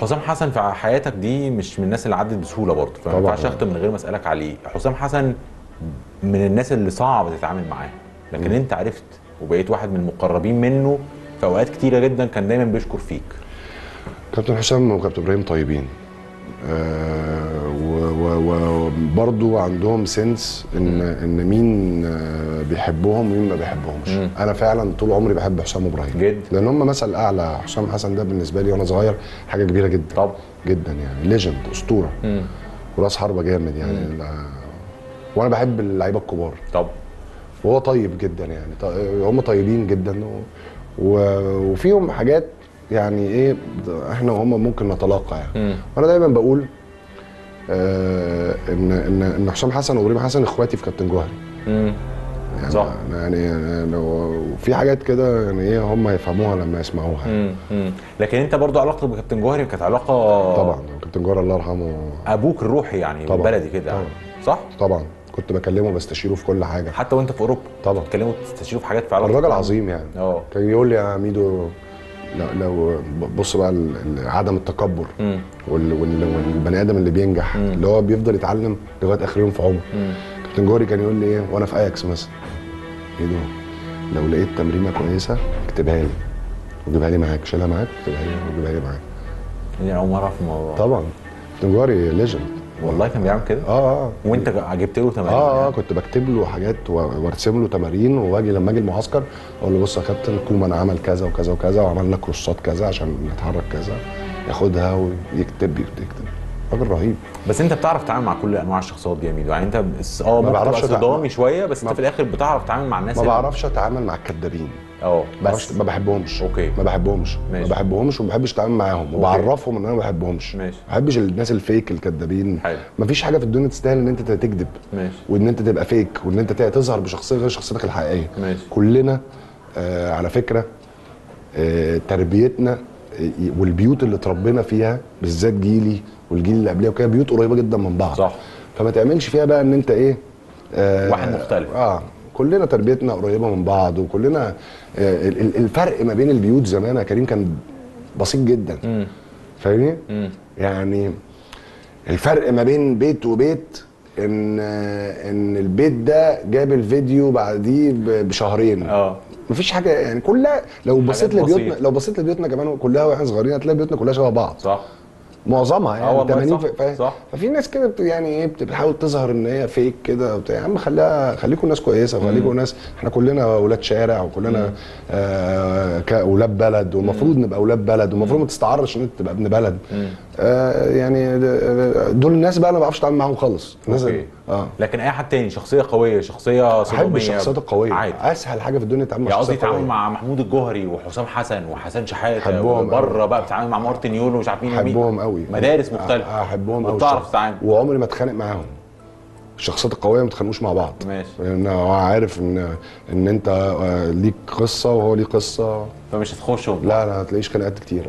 حسام حسن في حياتك دي مش من الناس اللي عدت بسهوله برضه فما طبعاً. ينفعش اختم من غير ما اسالك عليه حسام حسن من الناس اللي صعب تتعامل معاه لكن مم. انت عرفت وبقيت واحد من المقربين منه في اوقات كتيره جدا كان دايما بيشكر فيك كابتن حسام وكابتن ابراهيم طيبين آه وبرضه عندهم سنس ان ان مين آه، بيحبهم ومين ما بيحبهمش مم. انا فعلا طول عمري بحب حسام وابراهيم جدا لان هم مثل اعلى حسام حسن ده بالنسبه لي وانا صغير حاجه كبيره جدا طب جدا يعني ليجند اسطوره مم. وراس حربه جامد يعني مم. ال- وانا بحب اللعيبه الكبار طب وهو طيب جدا يعني ط- هم طيبين جدا و... و... وفيهم حاجات يعني ايه احنا وهم ممكن نتلاقى يعني مم. وانا دايما بقول آه ان ان ان حسام حسن وابراهيم حسن اخواتي في كابتن جوهري مم. يعني صح. يعني لو في حاجات كده يعني ايه هم يفهموها لما يسمعوها يعني. مم. مم. لكن انت برضو علاقتك بكابتن جوهري كانت علاقه طبعا كابتن جوهري الله يرحمه ابوك الروحي يعني طبعاً. بلدي كده طبعاً. صح طبعا كنت بكلمه بستشيره في كل حاجه حتى وانت في اوروبا طبعا تتكلموا تستشيروا في حاجات في علاقتك الراجل عظيم يعني اه كان يقول لي يا ميدو لو, لو بص بقى ال- ال- عدم التكبر مم. وال- وال- والبني ادم اللي بينجح مم. اللي هو بيفضل يتعلم لغايه اخر يوم في عمره مم. كابتن جوهري كان يقول لي ايه وانا في اياكس مثلا ميدو لو لقيت تمرينه كويسه اكتبها لي وجيبها لي معاك شيلها معاك اكتبها لي وجيبها لي معاك يعني اول مره في الموضوع طبعا كابتن جوهري ليجند والله كان بيعمل كده اه اه وانت جبت له تمارين اه اه كنت بكتب له حاجات و- وارسم له تمارين واجي لما اجي المعسكر اقول له بص يا كابتن كومان عمل كذا وكذا وكذا وعملنا كروسات كذا عشان نتحرك كذا ياخدها ويكتب يكتب يكتب راجل رهيب بس انت بتعرف تتعامل مع كل انواع الشخصيات دي يا ميدو يعني انت بس- اه ممكن بعرفش تبقى أتع- صدامي شويه بس ما- انت في الاخر بتعرف تتعامل مع الناس ما اللي- بعرفش اتعامل مع الكدابين اه ما بس بعرفش- ما بحبهمش اوكي ما بحبهمش ماشي. ما بحبهمش وما بحبش اتعامل معاهم وبعرفهم ان انا ما بحبهمش ماشي ما بحبش الناس الفيك الكدابين حلو ما فيش حاجه في الدنيا تستاهل ان انت تكذب ماشي وان انت تبقى فيك وان انت تظهر بشخصيه غير شخصيتك الحقيقيه ماشي كلنا آه على فكره آه تربيتنا آه، والبيوت اللي اتربينا فيها بالذات جيلي والجيل اللي قبليه وكده بيوت قريبه جدا من بعض صح فما تعملش فيها بقى ان انت ايه آه واحد مختلف. اه كلنا تربيتنا قريبه من بعض وكلنا آه ال- ال- الفرق ما بين البيوت زمان يا كريم كان بسيط جدا امم فاهمني امم يعني الفرق ما بين بيت وبيت ان ان البيت ده جاب الفيديو بعديه ب- بشهرين اه مفيش حاجه يعني كلها لو بصيت حاجات لبيوتنا بسيطة. لو بصيت لبيوتنا كمان كلها واحنا صغيرين هتلاقي بيوتنا كلها شبه بعض صح معظمها اه يعني والله 80 صح، ف- ف- صح. ففي ناس كده بت- يعني ايه بت- بتحاول تظهر ان هي فيك كده وبتاع يا عم خليها خليكم ناس كويسه وخليكم ناس احنا كلنا اولاد شارع وكلنا آه كاولاد بلد والمفروض نبقى اولاد بلد والمفروض ما تستعرش ان انت تبقى ابن بلد مم. آه يعني د- دول الناس بقى انا ما بعرفش اتعامل معاهم خالص الناس اوكي اه لكن اي حد تاني شخصيه قويه شخصيه احب صداميه الشخصيات القويه عادي اسهل حاجه في الدنيا تتعامل مع يعني قصدي شخصيه تتعامل قويه مع محمود الجوهري وحسام حسن وحسن شحاته أحبهم بره بقى بتتعامل مع مارتن يولو ومش عارفين مين احبهم قوي مدارس مختلفه احبهم قوي وبتعرف تتعامل وعمري ما اتخانق معاهم الشخصيات القويه ما تتخانقوش مع بعض ماشي لان هو عارف ان ان انت آه، ليك قصه وهو ليه قصه فمش هتخشوا لا لا هتلاقيش خناقات كتير